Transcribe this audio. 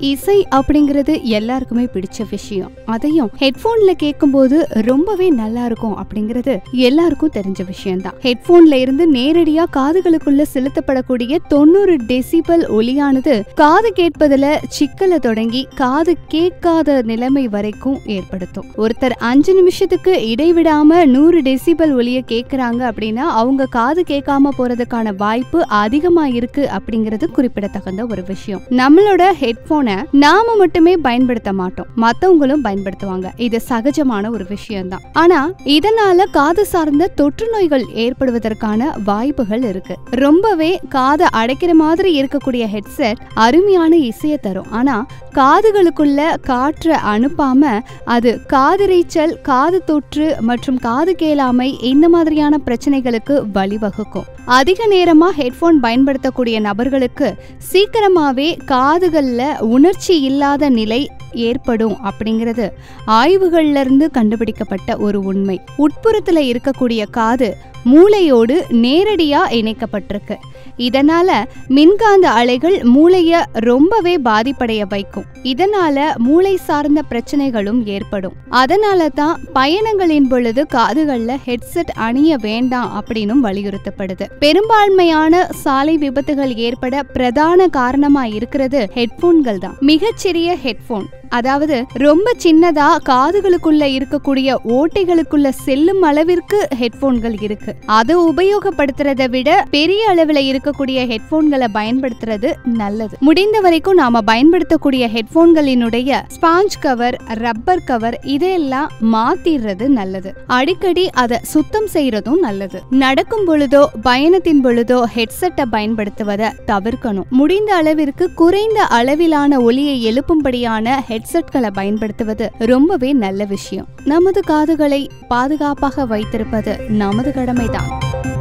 இசை அப்படிங்கிறது எல்லாருக்குமே பிடிச்ச விஷயம் அதையும் ஹெட்போன்ல கேட்கும்போது ரொம்பவே நல்லா இருக்கும் அப்படிங்கிறது எல்லாருக்கும் தெரிஞ்ச விஷயம்தான் ஹெட்போன்ல இருந்து நேரடியா காதுகளுக்குள்ள செலுத்தப்படக்கூடிய தொண்ணூறு டெசிபல் ஒலியானது காது கேட்பதுல சிக்கல தொடங்கி காது கேட்காத நிலைமை வரைக்கும் ஏற்படுத்தும் ஒருத்தர் அஞ்சு நிமிஷத்துக்கு இடைவிடாம நூறு டெசிபல் ஒலிய கேக்குறாங்க அப்படின்னா அவங்க காது கேட்காம போறதுக்கான வாய்ப்பு அதிகமா இருக்கு அப்படிங்கிறது குறிப்பிடத்தகுந்த ஒரு விஷயம் நம்மளோட ஹெட்போனை நாம மட்டுமே பயன்படுத்த மாட்டோம் மத்தவங்களும் பயன்படுத்துவாங்க இது சகஜமான ஒரு விஷயம்தான் ஆனா இதனால காது சார்ந்த தொற்று நோய்கள் ஏற்படுவதற்கான வாய்ப்புகள் இருக்கு ரொம்பவே காதை அடைக்கிற மாதிரி இருக்கக்கூடிய ஹெட்செட் அருமையான இசையை தரும் ஆனா காதுகளுக்குள்ள காற்றை அனுப்பாம அது காதிரைச்சல் காது தொற்று மற்றும் காது கேளாமை இந்த மாதிரியான பிரச்சனைகளுக்கு வழிவகுக்கும் அதிக நேரமா ஹெட்போன் பயன்படுத்தக்கூடிய நபர்களுக்கு சீக்கிரமாவே காதுகள்ல உணர்ச்சி இல்லாத நிலை ஏற்படும் அப்படிங்கிறது ஆய்வுகள்ல இருந்து கண்டுபிடிக்கப்பட்ட ஒரு உண்மை உட்புறத்துல இருக்கக்கூடிய காது மூளையோடு நேரடியா இணைக்கப்பட்டிருக்கு இதனால மின்காந்த அலைகள் மூளைய ரொம்பவே பாதிப்படைய வைக்கும் இதனால மூளை சார்ந்த பிரச்சனைகளும் ஏற்படும் அதனால தான் பயணங்களின் பொழுது காதுகள்ல ஹெட்செட் அணிய வேண்டாம் அப்படின்னும் வலியுறுத்தப்படுது பெரும்பான்மையான சாலை விபத்துகள் ஏற்பட பிரதான காரணமா இருக்கிறது ஹெட்போன்கள் தான் மிகச்சிறிய ஹெட்போன் அதாவது ரொம்ப சின்னதா காதுகளுக்குள்ள இருக்கக்கூடிய ஓட்டைகளுக்குள்ள செல்லும் அளவிற்கு ஹெட்போன்கள் இருக்கு அதை உபயோகப்படுத்துறதை விட பெரிய அளவுல இருக்கக்கூடிய ஹெட்போன்களை பயன்படுத்துறது நல்லது முடிந்த வரைக்கும் நாம பயன்படுத்தக்கூடிய ஹெட்போன்களினுடைய ஸ்பாஞ்ச் கவர் ரப்பர் கவர் இதெல்லாம் மாத்திடுறது நல்லது அடிக்கடி அதை சுத்தம் செய்யறதும் நல்லது நடக்கும் பொழுதோ பயணத்தின் பொழுதோ ஹெட்செட்டை பயன்படுத்துவதை தவிர்க்கணும் முடிந்த அளவிற்கு குறைந்த அளவிலான ஒலியை எழுப்பும்படியான ஹெட்செட்களை பயன்படுத்துவது ரொம்பவே நல்ல விஷயம் நமது காதுகளை பாதுகாப்பாக வைத்திருப்பது நமது கடமைதான்